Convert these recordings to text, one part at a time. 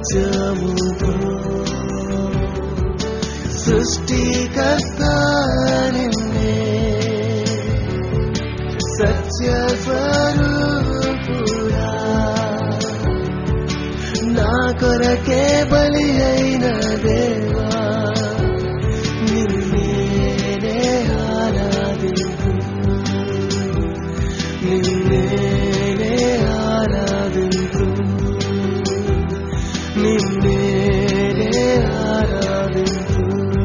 సత్యముతో సృష్టికర్త నిన్నే సత్య స్వరూపుడా నా కొరకే బలి అయిన దేవా నిన్నేనే ఆరాధింపు నిన్నేనే ఆరాధింపు నిన్నేనే ఆరాధింపు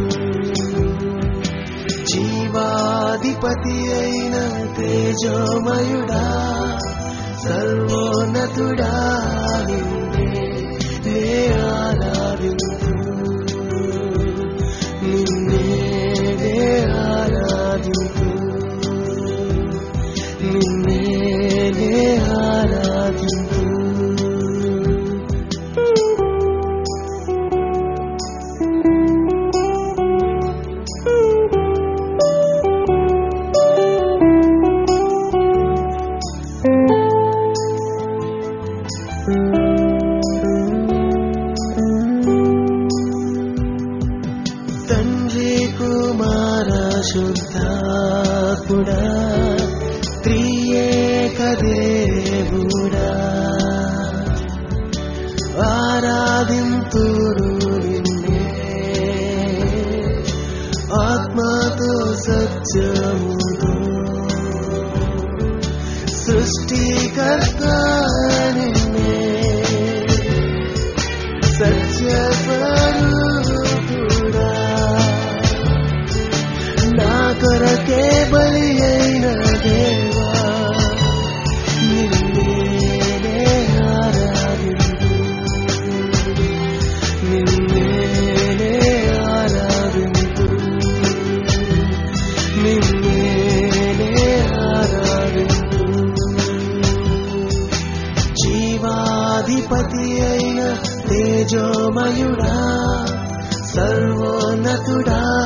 జీవాధిపతి అయిన తేజోమయుడా సర్వోన్నతుడా నిన్నే నే ఆరాధింపు నిన్నే నే ఆరాధింపు నిన్నే నే ఆరాధింపు తండ్రి కుమార శుద్ధాత్ముడా త్రియేక దేవుడా ఆరాధింతురు నిన్నే ఆత్మతో సత్యముతో సృష్టికర్త నిన్నే సత్య స్వరూపుడా నా కొరకే బలి అయిన దేవా నిన్నేనే ఆరాధింపు నిన్నేనే ఆరాధింపు నిన్నేనే ఆరాధింపు జీవాధిపతి అయిన తేజోమయుడా సర్వోన్నతుడా